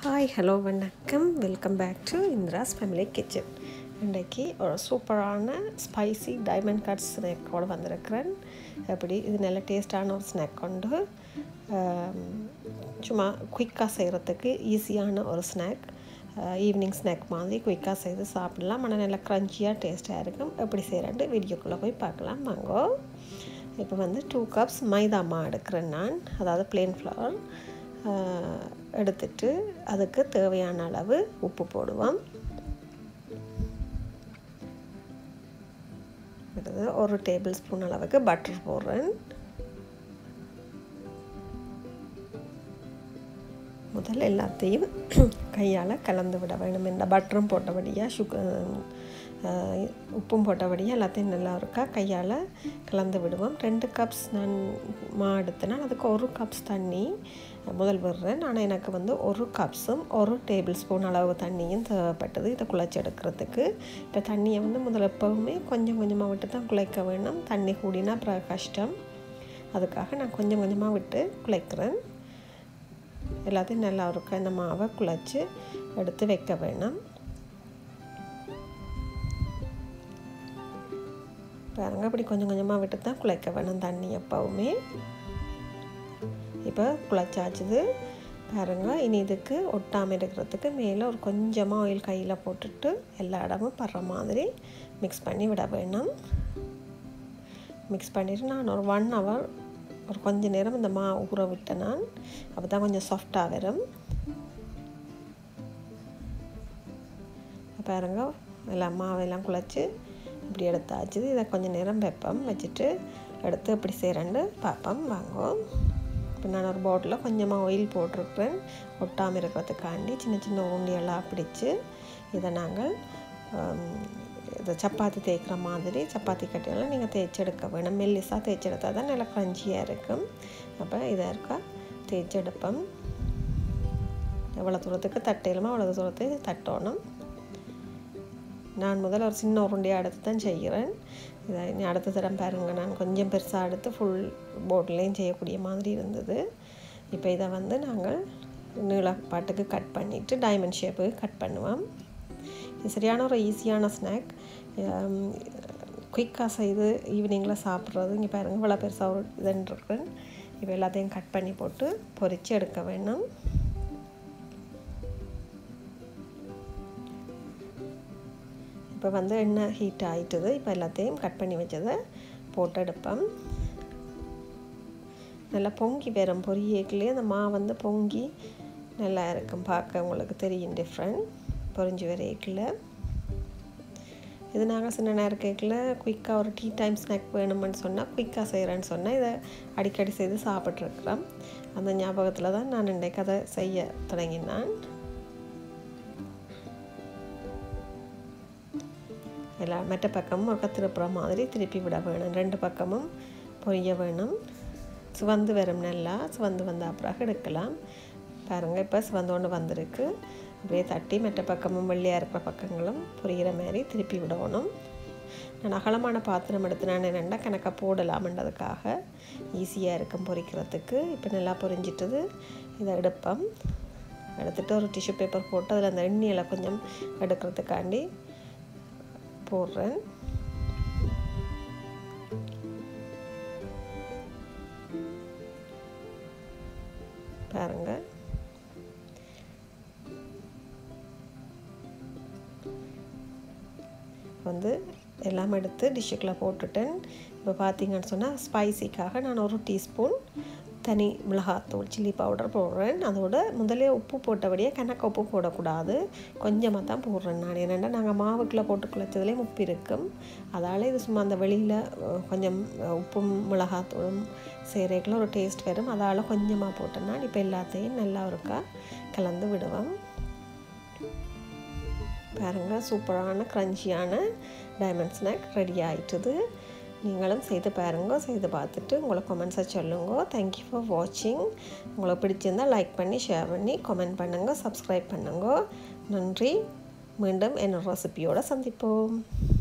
hi hello வணக்கம் welcome back to Indira's family kitchen இன்றைக்கி ஒரு சூப்பரான ஸ்பைசி டைமண்ட் கட் ஸ்நாக்கோடு வந்திருக்கிறேன் எப்படி இது நல்ல டேஸ்டான ஒரு ஸ்நாக் கொண்டு ஆம், சும்மா குயிக்காக செய்கிறதுக்கு ஈஸியான ஒரு ஸ்நாக் ஈவினிங் ஸ்நாக் மாதிரி குயிக்காக செய்து சாப்பிடலாம் ஆனால் நல்லா க்ரன்ச்சியாக டேஸ்ட்டாக இருக்கும் எப்படி செய்கிறேன்ட்டு வீடியோக்குள்ளே போய் பார்க்கலாம் வாங்கோ இப்போ வந்து டூ கப்ஸ் மைதா மா எடுக்கிறேன் நான் அதாவது பிளேன் ஃப்ளவர் எடுத்துட்டு அதுக்கு தேவையான அளவு உப்பு போடுவோம் அடுத்தது ஒரு டேபிள் ஸ்பூன் அளவுக்கு பட்டர் போடுறேன் முதல்ல எல்லாத்தையும் கையால் கலந்து விட வேணும் இந்த பட்டரும் போட்டபடியாக சுகர் உப்பும் போட்டபடியாக எல்லாத்தையும் நல்லா இருக்கா கையால் கலந்து விடுவோம் ரெண்டு கப்ஸ் நான் மா எடுத்தேன்னா அதுக்கு ஒரு கப்ஸ் தண்ணி முதல் விடுறேன் ஆனால் எனக்கு வந்து ஒரு கப்ஸும் ஒரு டேபிள் ஸ்பூன் அளவு தண்ணியும் தேவைப்பட்டது இதை குழைச்சி எடுக்கிறதுக்கு இப்போ தண்ணியை வந்து முதல்ல எப்போவுமே கொஞ்சம் கொஞ்சமாக விட்டு தான் குழைக்க வேணும் தண்ணி கூடினா அப்புறம் கஷ்டம் அதுக்காக நான் கொஞ்சம் கொஞ்சமாக விட்டு குழைக்கிறேன் எல்லாத்தையும் நல்லா இருக்க இந்த மாவை குழைச்சி எடுத்து வைக்க வேணும் பாருங்க இப்படி கொஞ்சம் கொஞ்சமாக விட்டு தான் குழைக்க வேணும் தண்ணி எப்போவுமே இப்போ குழைச்சாச்சுது பாருங்க இனி இதுக்கு ஒட்டாமல் இருக்கிறதுக்கு மேலே ஒரு கொஞ்சமாக ஆயில் கையில் போட்டுட்டு எல்லா இடமும் படுற மாதிரி மிக்ஸ் பண்ணி விட வேணும் மிக்ஸ் பண்ணிவிட்டு நான் ஒரு ஒன் ஹவர் ஒரு கொஞ்ச நேரம் இந்த மா ஊற விட்டேன் நான் அப்போ தான் கொஞ்சம் சாஃப்டாக வரும் பாருங்க எல்லாம் மாவெல்லாம் குழச்சி இப்படி எடுத்தாச்சு இதை கொஞ்சம் நேரம் வைப்போம் வச்சுட்டு எடுத்து எப்படி செய்கிறேன்னு பார்ப்போம் வாங்குவோம் இப்போ நான் ஒரு பவுட்டில் கொஞ்சமாக ஆயில் போட்டிருக்கிறேன் ஒட்டாமல் இருக்கிறதுக்காண்டி சின்ன சின்ன உண்டியெல்லாம் பிடிச்சி இதை நாங்கள் இதை சப்பாத்தி தேய்க்கிற மாதிரி சப்பாத்தி கட்டியெல்லாம் நீங்கள் தேய்ச்சி எடுக்க வேணும் மெல்லிஸாக தேய்ச்சி எடுத்தால் தான் நல்லா க்ரன்ச்சியாக இருக்கும் அப்போ இதை இருக்கா தேய்ச்சி எடுப்போம் எவ்வளோ தூரத்துக்கு தட்டையிலுமோ அவ்வளோ தூரத்துக்கு தட்டணும் நான் முதல்ல ஒரு சின்ன உருண்டையாக எடுத்து தான் செய்கிறேன் இதை இனி அடுத்த தரம் பாருங்க நான் கொஞ்சம் பெருசாக எடுத்து ஃபுல் போர்ட்லேயும் செய்யக்கூடிய மாதிரி இருந்தது இப்போ இதை வந்து நாங்கள் நீளப்பாட்டுக்கு கட் பண்ணிவிட்டு டைமண்ட் ஷேப்புக்கு கட் பண்ணுவோம் இது சரியான ஒரு ஈஸியான ஸ்நாக் குயிக்காக செய்து ஈவினிங்கில் சாப்பிட்றது இங்கே பாருங்கள் இவ்வளோ பெருசாக ஒரு இதுன்றிருக்கேன் இப்போ எல்லாத்தையும் கட் பண்ணி போட்டு பொரித்து எடுக்க வேணும் இப்போ வந்து எண்ணெய் ஹீட் ஆகிட்டுது இப்போ எல்லாத்தையும் கட் பண்ணி வச்சதை போட்டு எடுப்பேன் நல்லா பொங்கி வரும் பொரியேக்கிலே அந்த மா வந்து பொங்கி நல்லா இருக்கும் பார்க்க உங்களுக்கு தெரியும் டிஃப்ரெண்ட் பொரிஞ்சு வரைக்கில் இது நாங்கள் சின்ன நேரம் கேக்கில் குயிக்காக ஒரு டீ டைம் ஸ்நாக் வேணுமென்னு சொன்னால் குயிக்காக செய்கிறேன்னு சொன்னால் இதை அடிக்கடி செய்து சாப்பிட்ருக்குறேன் அந்த ஞாபகத்தில் தான் நான் இன்றைக்கு அதை செய்ய தொடங்கினான் எல்லா மற்ற பக்கமும் ஒரு திருப்புற மாதிரி திருப்பி விட வேணும் ரெண்டு பக்கமும் பொரிய வேணும் சிவந்து வரும் நல்லா சிவந்து வந்த அப்புறம் எடுக்கலாம் பாருங்கள் இப்போ சிவந்து ஒன்று வந்திருக்கு அப்படியே தட்டி மற்ற பக்கமும் வெள்ளையாக இருக்கிற பக்கங்களும் பொரிகிற மாதிரி திருப்பி விடணும் நான் அகலமான பாத்திரம் எடுத்து நான் என்னென்னா கணக்காக போடலாம்ன்றதுக்காக ஈஸியாக இருக்கும் பொரிக்கிறதுக்கு இப்போ நல்லா பொரிஞ்சிட்டது இதை எடுப்போம் எடுத்துகிட்டு ஒரு டிஷ்யூ பேப்பர் போட்டு அதில் அந்த எண்ணெயில் கொஞ்சம் எடுக்கிறதுக்காண்டி போடுறேன் பாருங்கள் வந்து எல்லாம் எடுத்து டிஷ்ஷுக்குள்ளே போட்டுட்டேன் இப்போ பார்த்தீங்கன்னு சொன்னால் ஸ்பைசிக்காக நான் ஒரு டீஸ்பூன் தனி மிளகாத்தூள் சில்லி பவுடர் போடுறேன் அதோட முதலே உப்பு போட்டபடியே கணக்கு உப்பு போடக்கூடாது கொஞ்சமாக தான் போடுறேன் நான் என்னென்னா நாங்கள் மாவுக்குள்ளே போட்டு குழைச்சதுலேயும் உப்பு இருக்கும் அதால் இது சும்மா அந்த வெளியில் கொஞ்சம் உப்பும் மிளகாத்தூளும் சேரைக்குள்ள ஒரு டேஸ்ட் வரும் அதால் கொஞ்சமாக போட்டேன் நான் இப்போ எல்லாத்தையும் நல்லா இருக்கா கலந்து விடுவேன் பாருங்கள் சூப்பரான க்ரன்ச்சியான டைமண்ட் ஸ்நாக் ரெடி ஆயிட்டுது நீங்களும் செய்து பாருங்க செய்து பார்த்துட்டு உங்களை கமெண்ட்ஸை சொல்லுங்க தேங்க்யூ ஃபார் வாட்சிங் உங்களுக்கு பிடிச்சிருந்தால் லைக் பண்ணி ஷேர் பண்ணி கமெண்ட் பண்ணுங்கள் சப்ஸ்கிரைப் பண்ணுங்க நன்றி மீண்டும் என்னோட ரெசிபியோடு சந்திப்போம்